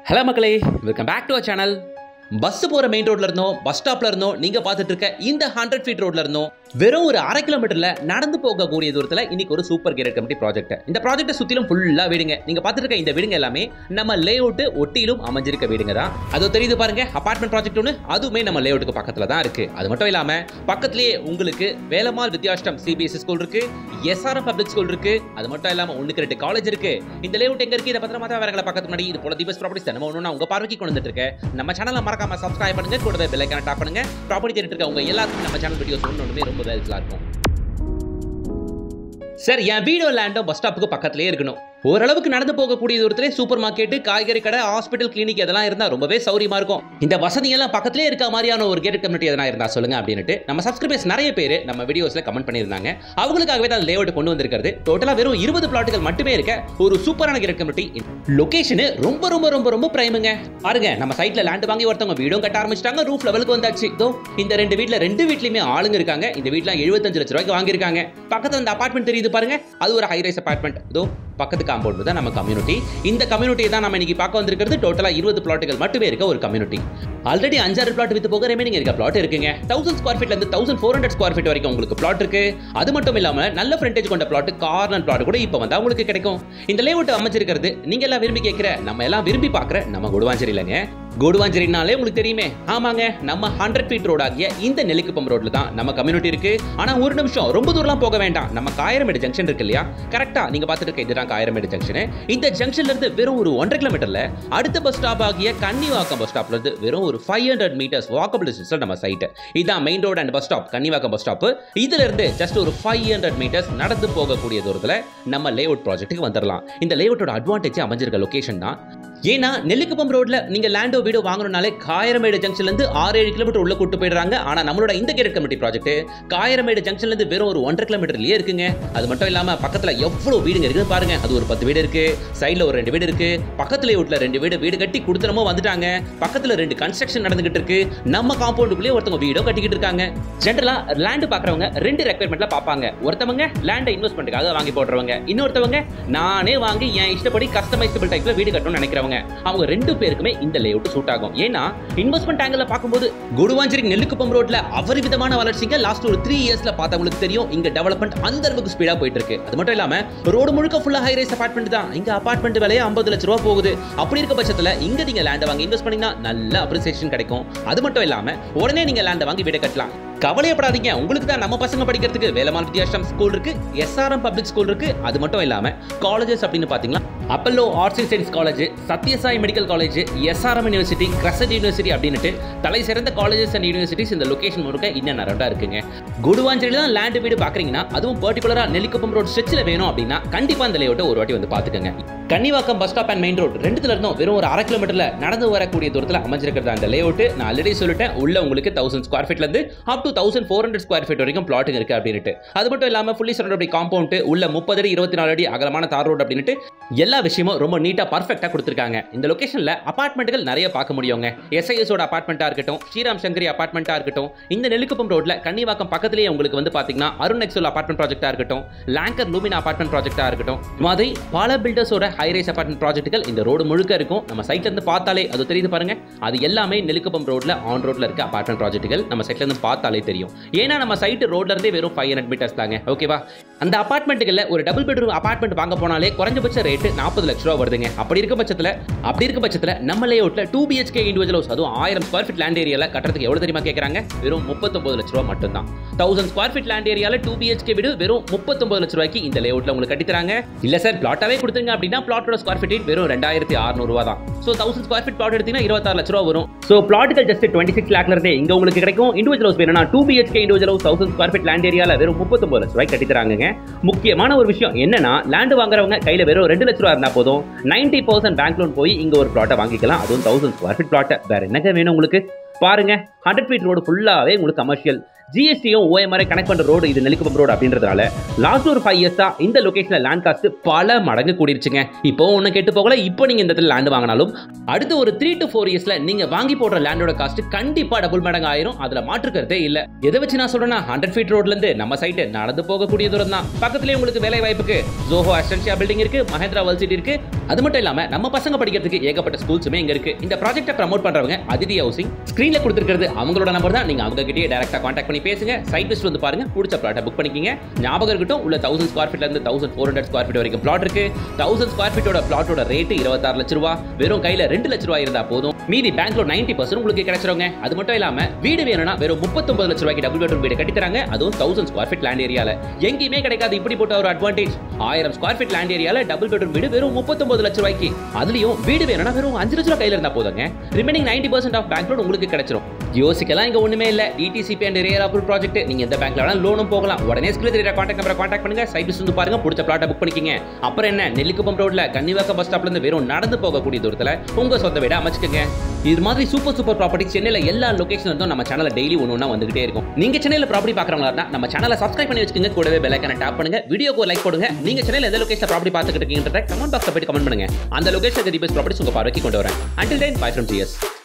hello மக்களே welcome back to our channel bus போகிற main ரோட்ல இருந்தோம் பஸ் ஸ்டாப்ல இருந்தோம் நீங்க பார்த்துட்டு இருக்க இந்த ஹண்ட்ரட் ஃபீட் ரோட்ல இருந்தோம் வெறும் ஒரு அரை கிலோமீட்டர்ல நடந்து போகக்கூடிய தூரத்துல இன்னைக்கு ஒரு சூப்பர் கேரட் கமிட்டி ப்ராஜெக்ட் இந்த ப்ராஜெக்ட்டை சுத்திலும் ஃபுல்லா வீடுங்க நீங்க பார்த்துட்டு இருக்க இந்த வீடுங்க எல்லாமே நம்ம லே அவுட் ஒட்டியிலும் அமைஞ்சிருக்க வீடுங்க தான் அது தெரியுது பாருங்க அபார்ட்மெண்ட் ப்ராஜெக்ட் ஒன்று அதுவுமே நம்ம லே அவுட்டுக்கு பக்கத்துல தான் இருக்கு அது மட்டும் இல்லாம பக்கத்துலயே உங்களுக்கு வேலம்மாள் வித்யாஷ்டம் சிபிஎஸ்சி ஸ்கூல் இருக்கு எஸ்ஆர்எம் பப்ளிக் ஸ்கூல் இருக்கு அது மட்டும் இல்லாம ஒண்ணுக்கு ரெண்டு காலேஜ் இருக்கு இந்த லே அவுட் எங்க இருக்கு இதை பத்திரமா தான் வேற பக்கத்து முன்னாடி இது போல தீபஸ் ப்ராப்பர்ட்டிஸ் தினமும் ஒன்று உங்க பார்வைக்கு கொண்டு வந்துட்டு இருக்கேன் நம்ம சேனலை மறக்காம சப்ஸ்கிரைப் பண்ணுங்க கூடவே பெல் ஐக்கான டாப் பண்ணுங்க ப்ராப்பர்ட்டி தெரிஞ்சிட்டு இருக்க உங்க எல்லாருக்கும் நம்ம சேனல் வீடியோஸ் ஒன்று ரொம்ப ஹெல்ப்ஃபுல்லாக இருக்கும் சார் என் வீடோ லேண்டோ பஸ் ஸ்டாப்புக்கு பக்கத்துலேயே இருக்கணும் ஓரளவுக்கு நடந்து போகக்கூடிய தூரத்திலே சூப்பர் மார்க்கெட்டு காய்கறி கடை ஹாஸ்பிட்டல் கிளினிக் இதெல்லாம் இருந்தால் ரொம்பவே சௌரியமா இருக்கும் இந்த வசதி எல்லாம் பக்கத்துலேயே இருக்க மாதிரியான ஒரு கேட் கம்யூனிட்டி எதனா இருந்தால் சொல்லுங்க அப்படின்ட்டு நம்ம சப்ஸ்கிரைபர்ஸ் நிறைய பேர் நம்ம வீடியோஸ்ல கமெண்ட் பண்ணியிருந்தாங்க அவங்களுக்காகவே தான் லேஅவுட் கொண்டு வந்திருக்கிறது டோட்டலாக வெறும் இருபது பிளாட்டுகள் மட்டுமே இருக்க ஒரு சூப்பரான கேட் கம்யூனிட்டி லொகேஷனு ரொம்ப ரொம்ப ரொம்ப ரொம்ப பிரைமுங்க பாருங்க நம்ம சைட்ல லேண்ட் வாங்கி ஒருத்தவங்க வீடும் கட்ட ஆரம்பிச்சிட்டாங்க ரூஃப் லெவலுக்கு வந்தாச்சு இதோ இந்த ரெண்டு வீட்ல ரெண்டு வீட்லயுமே ஆளுங்க இருக்காங்க இந்த வீட்ல எழுபத்தஞ்சு லட்ச ரூபாய்க்கு வாங்கியிருக்காங்க பக்கத்துல அந்த அபார்ட்மெண்ட் தெரியுது பாருங்க அது ஒரு ஹை ரைஸ் அபார்ட்மெண்ட் இதோ பக்கத்து காம்பவுண்ட் தான் நம்ம கம்யூனிட்டி இந்த கம்யூனிட்டியை தான் நம்ம இன்னைக்கு பார்க்க வந்திருக்கிறது டோட்டலா இருபது பிளாட்டுகள் மட்டுமே இருக்க ஒரு கம்யூனிட்டி ஆல்ரெடி அஞ்சாறு பிளாட் வித்து போக ரெமைனிங் இருக்க பிளாட் இருக்குங்க தௌசண்ட் ஸ்கொயர் ஃபீட்ல இருந்து thousand four hundred square feet வரைக்கும் உங்களுக்கு பிளாட் இருக்கு அது மட்டும் இல்லாம நல்ல ஃப்ரண்டேஜ் கொண்ட பிளாட் கார்னர் பிளாட் கூட இப்போ வந்து உங்களுக்கு கிடைக்கும் இந்த லேஅவுட் அமைச்சிருக்கிறது நீங்க எல்லாம் விரும்பி கேட்கிற நம்ம எல்லாம் விரும்பி பார்க்குற நம்ம கொடுவாஞ்சேரி இல்லைங்க கொடுவாஞ்சேரினாலே உங்களுக்கு தெரியுமே ஆமாங்க நம்ம ஹண்ட்ரட் ஃபீட் ரோட் ஆகிய இந்த நெல்லிக்குப்பம் ரோட்ல தான் நம்ம கம்யூனிட்டி இருக்கு ஆனா ஒரு நிமிஷம் ரொம்ப தூரம்லாம் போக வேண்டாம் நம்ம காயரமேடு ஜங்ஷன் இருக்கு இல்லையா கரெக்டா நீங்க பார்த்துட்டு இருக்க இதுதான் காயரமேடு ஜங்ஷன் இந்த ஜங்ஷன்ல இருந்து வெறும் ஒரு ஒன்றரை கிலோமீட்டர்ல அடுத்த பஸ் ஸ்டாப் ஆகிய கன்னிவாக்கம் பஸ் ஸ்டாப்ல இருந்து வெறும் ஒரு five hundred meters walkable distance நம்ம சைட் இதான் main road and bus stop Kannivakkam bus stop இதுல இருந்து ஜஸ்ட் ஒரு ஃபைவ் ஹண்ட்ரட் மீட்டர்ஸ் நடந்து போகக்கூடிய தூரத்துல நம்ம லேஅவுட் ப்ராஜெக்ட்டுக்கு வந்துடலாம் இந்த லேஅவுட்டோட அட்வான்டேஜ் அமைஞ்சிருக்க லொகேஷன் தான் ஏன்னா நெல்லிக்குப்பம் ரோட்ல நீங்க லேண்டோ வீடோ வாங்கணும்னாலே காயரமேடு ஜங்ஷன்ல இருந்து ஆறு ஏழு கிலோமீட்டர் உள்ள கூட்டு போயிடுறாங்க ஆனா நம்மளோட இந்த கேரட் கமிட்டி ப்ராஜெக்ட் காயரமேடு ஜங்ஷன்ல இருந்து வெறும் ஒரு ஒன்றரை கிலோமீட்டர்லயே இருக்குங்க அது மட்டும் இல்லாம பக்கத்துல எவ்வளவு வீடுங்க இருக்குது பாருங்க அது ஒரு பத்து வீடு இருக்கு சைடுல ஒரு ரெண்டு வீடு இருக்கு பக்கத்துல வீட்டுல ரெண்டு வீடு வீடு கட்டி கொடுத்துனமோ வந்துட்டாங்க பக்கத்துல ரெண்டு கன்ஸ்ட்ரக்ஷன் நடந்துகிட்டு இருக்கு நம்ம காம்பவுண்டுக்குள்ளே ஒருத்தவங்க வீடோ கட்டிக்கிட்டு இருக்காங்க ஜென்ரலா லேண்ட் பாக்குறவங்க ரெண்டு ரெக்குயர்மெண்ட்ல பாப்பாங்க ஒருத்தவங்க லேண்ட் இன்வெஸ்ட்மெண்ட்டுக்காக வாங்கி போடுறவங்க இன்னொருத்தவங்க நானே வாங்கி என் இஷ்டப்படி கஸ்டமைசபிள் டைப்ல வீடு கட்டணும்னு நினைக்கிறவங்க அவங்க ரெண்டு பேருக்குமே இந்த லேஅவுட் சூட் ஆகும் ஏன்னா இன்வெஸ்ட்மெண்ட் ஆங்கிள் பார்க்கும்போது குடுவாஞ்சேரி நெல்லுக்குப்பம் ரோட்ல அபரிவிதமான வளர்ச்சிங்க லாஸ்ட் ஒரு த்ரீ இயர்ஸ்ல பார்த்தவங்களுக்கு தெரியும் இங்க டெவலப்மெண்ட் அந்த அளவுக்கு ஸ்பீடா போயிட்டு இருக்கு அது மட்டும் இல்லாம ரோடு முழுக்க ஃபுல்லா ஹை ரைஸ் அபார்ட்மெண்ட் தான் இங்க அபார்ட்மெண்ட் விலையே ஐம்பது லட்ச ரூபா போகுது அப்படி இருக்க பட்சத்துல இங்க நீங்க லேண்டை வாங்கி இன்வெஸ்ட் பண்ணீங்கன்னா நல்ல அப்ரிசியேஷன் கிடைக்கும் அது மட்டும் இல்லாம உடனே நீங்க லேண்டை வாங்கி வீடு கட்டலாம் கவலையப்படாதீங்க உங்களுக்கு தான் நம்ம பசங்க படிக்கிறதுக்கு வேலமால் வித்யாஷ்டம் ஸ்கூல் இருக்கு எஸ்ஆர்எம் பப்ளிக் ஸ்கூல் இருக்கு அது மட்டும் இல்லாம காலேஜஸ் அப்படின்னு பாத்தீங்கன்னா Apollo arts and science college Sathyasai medical college SRM university Crescent university அப்படின்ட்டு தலை சிறந்த காலேஜஸ் அண்ட் யூனிவர்சிட்டிஸ் இந்த லொகேஷன் முழுக்க இன்னும் நிறையா இருக்குங்க குடுவாஞ்சேரியில் தான் லேண்ட் வீடு பார்க்குறீங்கன்னா அதுவும் பர்டிகுலராக நெல்லிக்குப்பம் ரோட் ஸ்ட்ரெச்சில் வேணும் அப்படின்னா கண்டிப்பாக அந்த லேஅவுட்டை ஒரு வாட்டி வந்து பார்த்துக்கோங்க Kannivakkam bus stop and main road ரெண்டுத்துல இருந்தும் வெறும் ஒரு அரை கிலோமீட்டர்ல நடந்து வரக்கூடிய தூரத்தில் அமைஞ்சிருக்கிறது அந்த லேஅவுட் நான் ஆல்ரெடி சொல்லிட்டேன் உள்ள உங்களுக்கு தௌசண்ட் ஸ்கொயர் ஃபீட்ல இருந்து up to thousand four hundred square feet வரைக்கும் பிளாட்டுங்க இருக்கு அப்படின்ட்டு அது மட்டும் இல்லாமல் ஃபுல்லி சரௌண்ட் காம்பவுண்ட் உள்ள முப்பது அடி இருபத்தி நாலு அடி அகலமான தார் ரோடு அப்படின்ட்டு எல்லா விஷயமும் ரொம்ப நீட்டாக பர்ஃபெக்டாக கொடுத்துருக்காங்க இந்த லொகேஷனில் அபார்ட்மெண்ட்டுகள் நிறைய பார்க்க முடியுங்க எஸ்ஐஎஸோட அபார்ட்மெண்ட்டாக இருக்கட்டும் ஸ்ரீராம் சங்கரி அபார்ட்மெண்ட்டாக இருக்கட்டும் இந்த நெல்லிக்குப்பம் ரோட்ல கன்னிவாக்கம் பக்கத்துலேயே உங்களுக்கு வந்து பார்த்தீங்கன்னா அருண் எக்ஸோல் அபார்ட்மெண்ட் ப்ராஜெக்டாக இருக்கட்டும் லேங்கர் லூமினா அபார்ட்மெண்ட் ப்ராஜெக்டாக இருக்கட்டும் மாதிரி பல பில்டர்ஸோட ஹைரைஸ் அபார்ட்மெண்ட் ப்ராஜெக்ட்டுகள் இந்த ரோடு முழுக்க இருக்கும் நம்ம சைட்ல இருந்து பார்த்தாலே அது தெரியுது பாருங்க அது எல்லாமே நெல்லிக்குப்பம் ரோட்ல ஆன் ரோட்ல இருக்க அபார்ட்மெண்ட் ப்ராஜெக்ட்டுகள் நம்ம சைட்ல இருந்து பார்த்தாலே தெரியும் ஏன்னா நம்ம சைட் ரோட்ல இருந்தே வெறும் ஃபைவ் ஹண்ட்ரட் மீட்டர்ஸ் தாங்க ஓகேவா அந்த அபார்ட்மெண்ட்டுகளில் ஒரு டபுள் பெட்ரூம் அபார்ட்மெண்ட் வாங்க போனாலே குறைஞ்சபட்ச ரேட்டு நாற்பது லட்ச ரூபா வருதுங்க அப்படி இருக்க பட்சத்தில் அப்படி இருக்க பட்சத்தில் நம்ம லேஅவுட்ல டூ பிஹெச்கே இண்டிவிஜுவல் ஹவுஸ் அதுவும் ஆயிரம் ஸ்கொயர் ஃபீட் லேண்ட் ஏரியால கட்டுறதுக்கு எவ்வளவு தெரியுமா கேட்குறாங்க வெறும் முப்பத்தொம்பது லட்ச ரூபா மட்டும்தான் தௌசண்ட் ஸ்கொயர் ஃபீட் லேண்ட் ஏரியால டூ பிஹெச்கே வீடு வெறும் முப்பத்தொம்பது லட்ச ரூபாய்க்கு இந்த லேஅவுட்ல உங்களுக்கு கட்டி தராங்க இல்ல சார் பிளாட்டாவே கொடுத்துங்க அப்படின்னா பிளாட்டோட ஸ்கொயர் ஃபீட் வெறும் ரெண்டாயிரத்தி அறுநூறு ரூபா தான் so thousand square feet plot எடுத்தீங்கன்னா இருபத்தாறு லட்ச ரூபா வரும் ஸோ பிளாட்டுகள் ஜஸ்ட் டுவெண்ட்டி சிக்ஸ் லேக்ல இருந்தே இங்க உங்களுக்கு கிடைக்கும் இண்டிவிஜுவல் ஹவுஸ் வேணும்னா two BHK individual house thousand square feet land ஏரியால வெறும் முப்பத்தொம்பது லட்ச ரூபாய் கட்டி தராங்க முக்கியமான ஒரு விஷயம் என்னன்னா லேண்ட் வாங்குறவங்க கையில வெறும் ரெண்டு லட்ச ரூபா இருந்தா போதும் நைன்டி பர்சன்ட் பேங்க் லோன் போய் இங்க ஒரு பிளாட்டை வாங்கிக்கலாம் அதுவும் தௌசண்ட் ஸ்கொயர் ஃபீட் பிளாட்டை வேற என்னங்க வேணும் உங்களுக்கு பாருங்க ஹண்ட்ரட் ஃபீட் ரோடு ஃபுல்லாவே உங்களுக்கு கமர்ஷியல் ஜிஎஸ்டியும் ஓஎம்ஆர் கனெக்ட் பண்ற ரோடு இது நெல்லிக்குப்பம் ரோடு அப்படின்றதுனால லாஸ்ட் ஒரு ஃபைவ் இயர்ஸா இந்த லொகேஷன்ல லேண்ட் காஸ்ட் பல மடங்கு கூடிருச்சுங்க இப்போ ஒண்ணு கெட்டு போகல இப்போ நீங்க இந்த இடத்துல லேண்ட் வாங்கினாலும் அடுத்த ஒரு த்ரீ டு ஃபோர் இயர்ஸ்ல நீங்க வாங்கி போடுற லேண்டோட காஸ்ட் கண்டிப்பா டபுள் மடங்கு ஆயிரும் அதுல மாற்றுக்கிறதே இல்ல எதை வச்சு நான் சொல்றேன்னா ஹண்ட்ரட் ஃபீட் ரோட்ல இருந்து நம்ம சைட்டு நடந்து போகக்கூடிய தூரம் தான் பக்கத்துலயே உங்களுக்கு வேலை வாய்ப்புக்கு ஜோஹோ அஸ்டன்ஷியா பில்டிங் இருக்கு மஹேந்திரா வேர்ல்ட் சிட்டி இருக்கு அது மட்டும் இல்லாம நம்ம பசங்க படிக்கிறதுக்கு ஏகப்பட்ட ஸ்கூல்ஸுமே இங்க இருக்கு இந்த ப்ராஜெக்ட்டை ப்ரமோட் பண்றவங்க அதிதி ஹவுசிங் ஸ்கிரீன்ல கொடுத்துருக்கிறது அவங்களோட நம்பர் தான் நீங்க அவங்க கிட்டயே டேரக்டா கான்டாக்ட் பண்ணி பேசுங்க சைட் விசிட் வந்து பாருங்க பிடிச்ச ப்ளாட்டை புக் பண்ணிக்கிங்க ஞாபகம் இருக்கட்டும் உள்ள தௌசண்ட் ஸ்கொயர் ஃபீட்ல இருந்து thousand four hundred square feet வரைக்கும் பிளாட் இருக்கு தௌசண்ட் ஸ்கொயர் ஃபீட்டோட பிளாட்டோட ரேட் இருபத்தாறு லட்ச ரூபா வெறும் கையில ரெண்டு லட்ச ரூபாய் இருந்தா போதும் மீதி பேங்க்ல நைன்டி பர்சன்ட் உங்களுக்கு கிடைச்சிருங்க அது மட்டும் இல்லாம வீடு வேணும்னா வெறும் முப்பத்தொன்பது லட்ச ரூபாய்க்கு டபுள் பெட்ரூம் வீடு கட்டி தராங்க அதுவும் தௌசண்ட் ஸ்கொயர் ஃபீட் லேண்ட் ஏரியால எங்கேயுமே கிடைக்காது இப்படி போட்ட ஒரு அட்வான்டேஜ் ஆயிரம் ஸ்கொயர் ஃபீட் லேண்ட் ஏரியால டபுள் பெட்ரூம் வீடு வெறும் முப்பத்தொன்பது லட்ச ரூபாய்க்கு அதுலயும் வீடு வேணும்னா வெறும் அஞ்சு லட்ச ரூபாய் கையில இருந்தா போதுங்க remaining ninety percent of bank loan உங்களுக்கு கிடைச்சிரும் யோசிக்கலாம் இங்க ஒண்ணுமே இல்ல DTCP and RERA approve project நீங்க எந்த பேங்க்ல வேணாலும் லோனும் போகலாம் உடனே ஸ்கில் தெரியற கான்டாக்ட் நம்பரை கான்டாக்ட் பண்ணுங்க சைட் வந்து பாருங்க பிடிச்ச பிளாட்டை புக் பண்ணிக்கிங்க அப்புறம் என்ன நெல்லிக்குப்பம் ரோட்ல கன்னிவாக்கம் பஸ் ஸ்டாப்ல இருந்து வெறும் நடந்து போகக்கூடிய தூரத்துல உங்க சொந்த வீட அமைச்சுக்கங்க இது மாதிரி சூப்பர் சூப்பர் ப்ராப்பர்ட்டி சென்னையில எல்லா லொகேஷன் இருந்தும் நம்ம சேனல்ல டெய்லி ஒன்று ஒன்றா வந்துகிட்டே இருக்கும் நீங்க சென்னையில ப்ராப்பர்ட்டி பாக்குறவங்களா இருந்தா நம்ம சேனலை சப்ஸ்கிரைப் பண்ணி வச்சுக்கோங்க கூடவே பெல் ஐக்கனை டேப் பண்ணுங்க வீடியோக்கு லைக் போடுங்க நீங்க சென்னையில எந்த லொகேஷன் ப்ராப்பர்ட்டி பார்த்துக்கிட்டு இருக்கீங்கன்றத கமெண்ட் பாக்ஸ்ல போயிட்டு கமெண்ட் பண்ணுங்க அந்த லொகேஷன் தி பெஸ்ட் ப்ராப்பர்ட்டிஸ் உங்க பார்வைக்கு கொண்டு வரேன் until then bye from GS